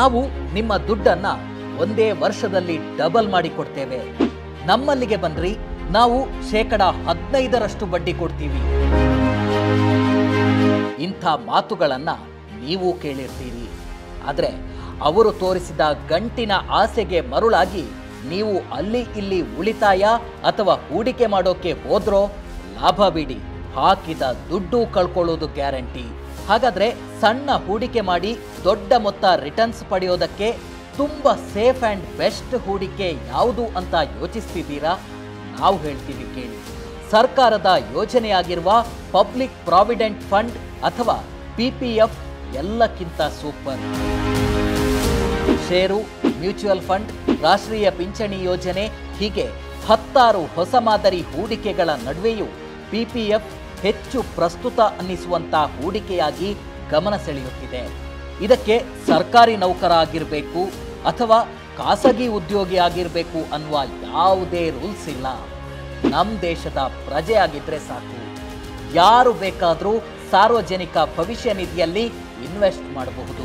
ನಾವು ನಿಮ್ಮ ದುಡ್ಡನ್ನ ಒಂದೇ ವರ್ಷದಲ್ಲಿ ಡಬಲ್ ಮಾಡಿ ಕೊಡ್ತೇವೆ ನಮ್ಮಲ್ಲಿಗೆ ಬಂದ್ರಿ ನಾವು ಶೇಕಡ ಹದಿನೈದರಷ್ಟು ಬಡ್ಡಿ ಕೊಡ್ತೀವಿ ಇಂಥ ಮಾತುಗಳನ್ನ ನೀವು ಕೇಳಿರ್ತೀರಿ ಆದರೆ ಅವರು ತೋರಿಸಿದ ಗಂಟಿನ ಆಸೆಗೆ ಮರುಳಾಗಿ ನೀವು ಅಲ್ಲಿ ಇಲ್ಲಿ ಉಳಿತಾಯ ಅಥವಾ ಹೂಡಿಕೆ ಮಾಡೋಕೆ ಹೋದ್ರೋ ಲಾಭ ಬಿಡಿ ಹಾಕಿದ ದುಡ್ಡು ಕಳ್ಕೊಳ್ಳೋದು ಗ್ಯಾರಂಟಿ ಹಾಗಾದ್ರೆ ಸಣ್ಣ ಹೂಡಿಕೆ ಮಾಡಿ ದೊಡ್ಡ ಮೊತ್ತ ರಿಟರ್ನ್ಸ್ ಪಡೆಯೋದಕ್ಕೆ ತುಂಬಾ ಸೇಫ್ ಆ್ಯಂಡ್ ಬೆಸ್ಟ್ ಹೂಡಿಕೆ ಯಾವುದು ಅಂತ ಯೋಚಿಸ್ತಿದ್ದೀರಾ ನಾವು ಹೇಳ್ತೀವಿ ಕೇಳಿ ಸರ್ಕಾರದ ಯೋಜನೆಯಾಗಿರುವ ಪಬ್ಲಿಕ್ ಪ್ರಾವಿಡೆಂಟ್ ಫಂಡ್ ಅಥವಾ ಪಿ ಪಿ ಎಫ್ ಎಲ್ಲಕ್ಕಿಂತ ಸೂಪರ್ ಷೇರು ಮ್ಯೂಚುವಲ್ ಫಂಡ್ ರಾಷ್ಟ್ರೀಯ ಪಿಂಚಣಿ ಯೋಜನೆ ಹೀಗೆ ಹತ್ತಾರು ಹೊಸ ಮಾದರಿ ಹೂಡಿಕೆಗಳ ನಡುವೆಯೂ ಪಿಪಿಎಫ್ ಹೆಚ್ಚು ಪ್ರಸ್ತುತ ಅನ್ನಿಸುವಂತ ಹೂಡಿಕೆಯಾಗಿ ಗಮನ ಸೆಳೆಯುತ್ತಿದೆ ಇದಕ್ಕೆ ಸರ್ಕಾರಿ ನೌಕರ ಆಗಿರಬೇಕು ಅಥವಾ ಖಾಸಗಿ ಉದ್ಯೋಗಿ ಆಗಿರಬೇಕು ಅನ್ನುವ ಯಾವುದೇ ರೂಲ್ಸ್ ಇಲ್ಲ ನಮ್ಮ ದೇಶದ ಪ್ರಜೆ ಆಗಿದ್ರೆ ಸಾಕು ಯಾರು ಬೇಕಾದರೂ ಸಾರ್ವಜನಿಕ ಭವಿಷ್ಯ ನಿಧಿಯಲ್ಲಿ ಇನ್ವೆಸ್ಟ್ ಮಾಡಬಹುದು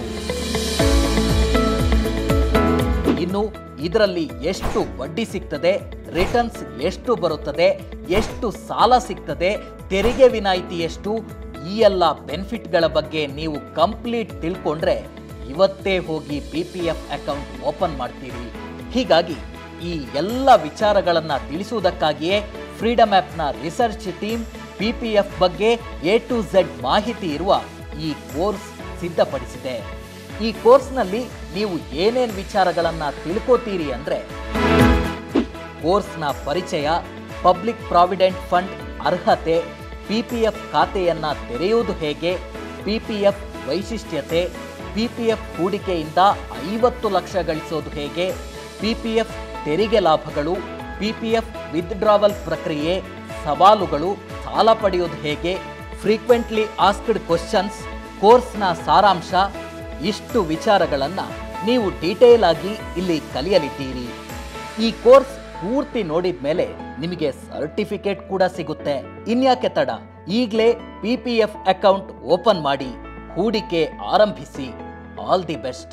ಇನ್ನು ಇದರಲ್ಲಿ ಎಷ್ಟು ಬಡ್ಡಿ ಸಿಗ್ತದೆ ರಿಟರ್ನ್ಸ್ ಎಷ್ಟು ಬರುತ್ತದೆ ಎಷ್ಟು ಸಾಲ ಸಿಗ್ತದೆ ತೆರಿಗೆ ವಿನಾಯಿತಿ ಎಷ್ಟು ಈ ಎಲ್ಲ ಬೆನಿಫಿಟ್ಗಳ ಬಗ್ಗೆ ನೀವು ಕಂಪ್ಲೀಟ್ ತಿಳ್ಕೊಂಡ್ರೆ ಇವತ್ತೇ ಹೋಗಿ P P F account open ಮಾಡ್ತೀರಿ ಹೀಗಾಗಿ ಈ ಎಲ್ಲ ವಿಚಾರಗಳನ್ನ ತಿಳಿಸುವುದಕ್ಕಾಗಿಯೇ ಫ್ರೀಡಮ್ ಆ್ಯಪ್ನ research team P P F ಬಗ್ಗೆ ಎ ಟು ಝೆಡ್ ಮಾಹಿತಿ ಇರುವ ಈ ಕೋರ್ಸ್ ಸಿದ್ಧಪಡಿಸಿದೆ ಈ ಕೋರ್ಸ್ನಲ್ಲಿ ನೀವು ಏನೇನು ವಿಚಾರಗಳನ್ನ ತಿಳ್ಕೋತೀರಿ ಅಂದ್ರೆ ಕೋರ್ಸ್ನ ಪರಿಚಯ ಪಬ್ಲಿಕ್ ಪ್ರಾವಿಡೆಂಟ್ ಫಂಡ್ ಅರ್ಹತೆ ಪಿ ಪಿ ಎಫ್ ಖಾತೆಯನ್ನ ತೆರೆಯುವುದು ಹೇಗೆ ಪಿ ಪಿ ಎಫ್ ವೈಶಿಷ್ಟ್ಯತೆ ಪಿ ಪಿ ಎಫ್ ಹೂಡಿಕೆಯಿಂದ ಐವತ್ತು ಲಕ್ಷ ಗಳಿಸೋದು ಹೇಗೆ ಪಿ ಪಿ ಎಫ್ ತೆರಿಗೆ ಲಾಭಗಳು ಪಿ ಪಿ ಎಫ್ ವಿತ್ಡ್ರಾವಲ್ ಪ್ರಕ್ರಿಯೆ ಸವಾಲುಗಳು ಸಾಲ ಪಡೆಯೋದು ಹೇಗೆ ಫ್ರೀಕ್ವೆಂಟ್ಲಿ ಆಸ್ಕ್ಡ್ ಕ್ವಶನ್ಸ್ ಕೋರ್ಸ್ನ ಸಾರಾಂಶ ಇಷ್ಟು ವಿಚಾರಗಳನ್ನ ನೀವು ಡೀಟೇಲ್ ಆಗಿ ಇಲ್ಲಿ ಕಲಿಯಲಿದ್ದೀರಿ ಈ ಕೋರ್ಸ್ ಪೂರ್ತಿ ನೋಡಿದ ಮೇಲೆ ನಿಮಗೆ ಸರ್ಟಿಫಿಕೇಟ್ ಕೂಡ ಸಿಗುತ್ತೆ ಇನ್ಯಾಕೆ ತಡ ಈಗಲೇ P P F account open ಮಾಡಿ ಹೂಡಿಕೆ ಆರಂಭಿಸಿ ಆಲ್ ದಿ ಬೆಸ್ಟ್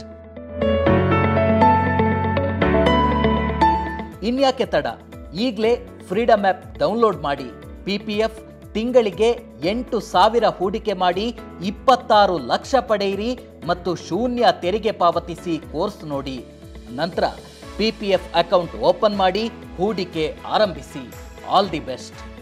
ಇನ್ಯಾಕೆ ತಡ ಈಗಲೇ ಫ್ರೀಡಮ್ ಆ್ಯಪ್ ಡೌನ್ಲೋಡ್ ಮಾಡಿ ಪಿ ಪಿ ಎಫ್ ತಿಂಗಳಿಗೆ ಎಂಟು ಸಾವಿರ ಹೂಡಿಕೆ ಮಾಡಿ ಇಪ್ಪತ್ತಾರು ಲಕ್ಷ ಪಡೆಯಿರಿ ಮತ್ತು ಶೂನ್ಯ ತೆರಿಗೆ ಪಾವತಿಸಿ ಕೋರ್ಸ್ ನೋಡಿ ನಂತರ P P F account open ಮಾಡಿ ಹೂಡಿಕೆ ಆರಂಭಿಸಿ ಆಲ್ ದಿ ಬೆಸ್ಟ್